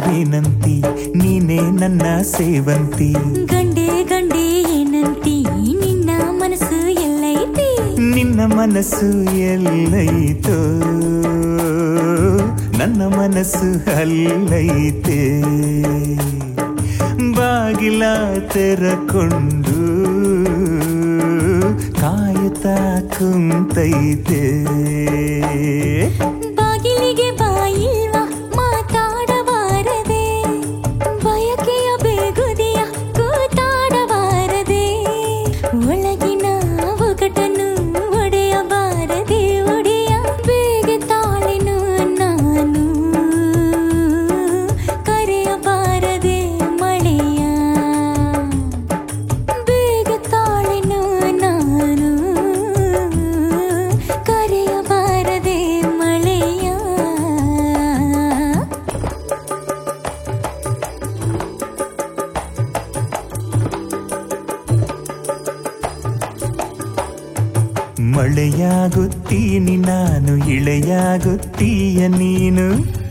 ಏನಂತಿ ನೀನೇ ನನ್ನ ಸೇವಂತಿ ಗಂಡೆ ಗಂಡೆ ಏನಂತಿ ನಿನ್ನ ಮನಸ್ಸು ಎಲ್ಲೈತಿ ನಿನ್ನ ಮನಸ್ಸು ಎಲ್ಲೈತೋ ನನ್ನ ಮನಸ್ಸು ಅಲ್ಲೈತೆ ಬಾಗಿಲ ತೆರಕೊಂಡು ಕಾಯುತ್ತಾ ಕುಂತೈತೆ ಬಾಗಿಲಿಗೆ ಬಾಯಿಲ್ವ ಮಾತಾಡಬಾರದೆ ಬಯಕೆಯ ಬೇಗುದಿಯ ಕೂತಾಡಬಾರದೆ ಒಳಗಿನ ಒಗಟನ್ನು ಒಡೆಯಬಾರದೆ ಒಡೆಯ ಬೇಗ ತಾಳೆನು ನಾನು ಕರೆಯಬಾರದೆ ಮಳೆಯ ಬೇಗ ತಾಳೆನು ನಾನು ಕರೆಯಬಾರದೆ ಮಳೆಯ ಮಳೆಯಾಗುತ್ತೀನಿ ನಾನು ಇಳೆಯಾಗುತ್ತೀಯ ನೀನು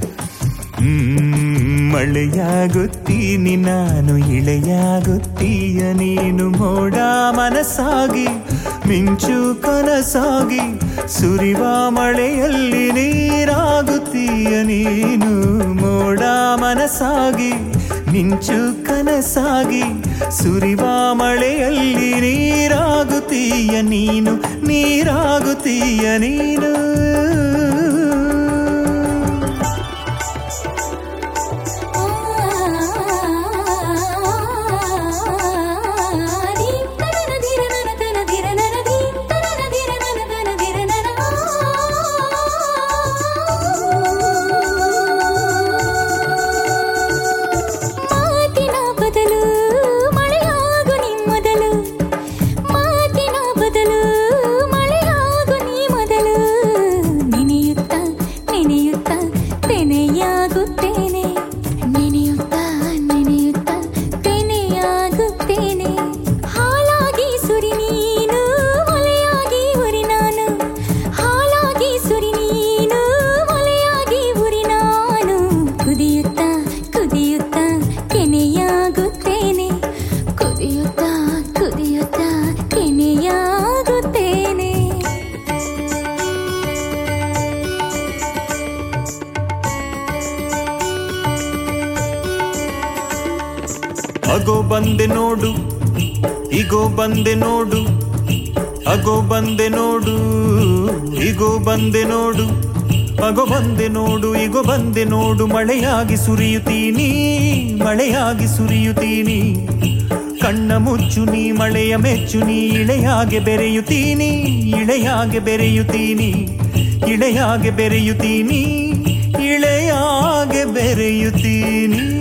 ಹ್ಮ್, ಮಳೆಯಾಗುತ್ತೀನಿ ನಾನು ಇಳೆಯಾಗುತ್ತೀಯ ನೀನು ಮೋಡ ಮನಸ್ಸಾಗಿ ಮಿಂಚು ಕನಸಾಗಿ ಸುರಿವ ಮಳೆಯಲ್ಲಿ ನೀರಾಗುತ್ತೀಯ ನೀನು ಮೋಡ ಮನಸ್ಸಾಗಿ ಮಿಂಚು ಕನಸಾಗಿ ಸುರಿವ ಮಳೆಯಲ್ಲಿ ನೀರಾಗುತ್ತೀಯ ನೀನು ನೀರಾಗುತ್ತೀಯ ನೀನು ಮಾತಿನ ಬದಲು ಮಳೆಯಾಗು ನೀ ಮೊದಲು ಮಾತಿನ ಬದಲು ಮಳೆಯಾಗು ನೀ ಮೊದಲು ನೆನೆಯುತ್ತ ನೆನೆಯುತ್ತ ತೆನೆಯಾಗುತ್ತೇನೆ ನೆನೆಯುತ್ತ ನೆನೆಯುತ್ತ ತೆನೆಯಾಗುತ್ತೇನೆ ಹಾಲಾಗಿ ಸುರಿ ನೀನು ಒಲೆಯಾಗಿ ಉರಿ ನಾನು ಹಾಲಾಗಿ ಸುರಿ ನೀನು ಒಲೆಯಾಗಿ ಉರಿ ನಾನು ಕುದಿಯುತ್ತ ಕುದಿಯುತ್ತ ಕೆನೆಯಾಗುತ್ತೇನೆ ಕುದಿಯುತ್ತ ಕುದಿಯುತ್ತ ಕೆನೆಯಾಗುತ್ತೇನೆ ಅಗೋ ಬಂದೆ ನೋಡು ಇಗೋ ಬಂದೆ ನೋಡು ಅಗೋ ಬಂದೆ ನೋಡು ಇಗೋ ಬಂದೆ ನೋಡು ಅಗೋ ಬಂದೆ ನೋಡು ಇಗೋ ಬಂದೆ ನೋಡು ಮಳೆಯಾಗಿ ಸುರಿಯುತ್ತೀನಿ ಮಳೆಯಾಗಿ ಸುರಿಯುತ್ತೀನಿ ಕಣ್ಣ ಮುಚ್ಚು ನೀ ಮಳೆಯ ಮೆಚ್ಚು ನೀ ಇಳೆಯಾಗೆ ಬೆರೆಯುತ್ತೀನಿ ಇಳೆಯಾಗೆ ಬೆರೆಯುತ್ತೀನಿ ಇಳೆಯಾಗೆ ಬೆರೆಯುತ್ತೀನಿ ಇಳೆಯಾಗೆ ಬೆರೆಯುತ್ತೀನಿ